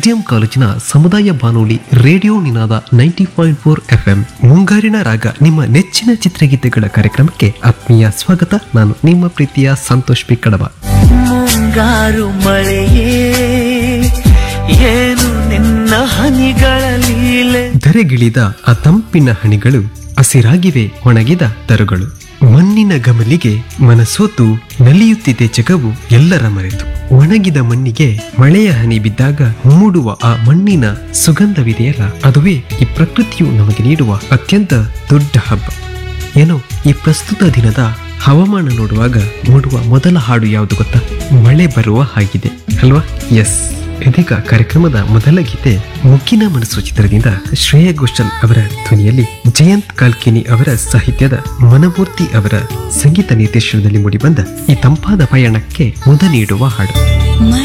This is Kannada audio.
ಎಸ್ಡಿಎಂ ಕಾಲೇಜಿನ ಸಮುದಾಯ ಬಾನುಲಿ radio Ninaada ninety point four F M ಮುಂಗಾರಿನ ರಾಗ ನಿಮ್ಮ ನೆಚ್ಚಿನ ಚಿತ್ರಗೀತೆಗಳ ಕಾರ್ಯಕ್ರಮಕ್ಕೆ ಆತ್ಮೀಯ ಸ್ವಾಗತ ನಾನು ನಿಮ್ಮ ಪ್ರೀತಿಯ ಸಂತೋಷ್ ಪಿ ಕಡಬ ಮುಂಗಾರು ಮಳೆಯೇ ಏನು ನಿನ್ನ ಹನಿಗಳ ಲೀಲೆ ಧರೆಗಿಳಿದ ಆ ತಂಪಿನ ಹಣಿಗಳು ಹಸಿರಾಗಿವೆ ಒಣಗಿದ ತರುಗಳು ಮಣ್ಣಿನ ಗಮಲಿಗೆ ಮನಸೋತು ನಲಿಯುತ್ತಿದೆ ಜಗವು ಎಲ್ಲರ ಮರೆತು ಒಣಗಿದ ಮಣ್ಣಿಗೆ ಮಳೆಯ ಹನಿ ಬಿದ್ದಾಗ ಮೂಡುವ ಆ ಮಣ್ಣಿನ ಸುಗಂಧವಿದೆಯಲ್ಲ ಅದುವೇ ಈ ಪ್ರಕೃತಿಯು ನಮಗೆ ನೀಡುವ ಅತ್ಯಂತ ದೊಡ್ಡ ಹಬ್ಬ ಏನೋ ಈ ಪ್ರಸ್ತುತ ದಿನದ ಹವಾಮಾನ ನೋಡುವಾಗ ಮೂಡುವ ಮೊದಲ ಹಾಡು ಯಾವುದು ಗೊತ್ತಾ ಮಳೆ ಬರುವ ಹಾಗಿದೆ ಅಲ್ವಾ ಎಸ್ ಇದೀಗ ಕಾರ್ಯಕ್ರಮದ ಮೊದಲ ಗೀತೆ ಮುಗ್ಗಿನ ಮನಸ್ಸು ಚಿತ್ರದಿಂದ ಶ್ರೇಯಾ ಘೋಷಲ್ ಅವರ ಧ್ವನಿಯಲ್ಲಿ ಜಯಂತ್ ಕಾಲ್ಕಿನಿ ಅವರ ಸಾಹಿತ್ಯದ ಮನಮೂರ್ತಿ ಅವರ ಸಂಗೀತ ನಿರ್ದೇಶನದಲ್ಲಿ ಮೂಡಿಬಂದ ಈ ತಂಪಾದ ಪಯಣಕ್ಕೆ ಮುದ ನೀಡುವ ಹಾಡು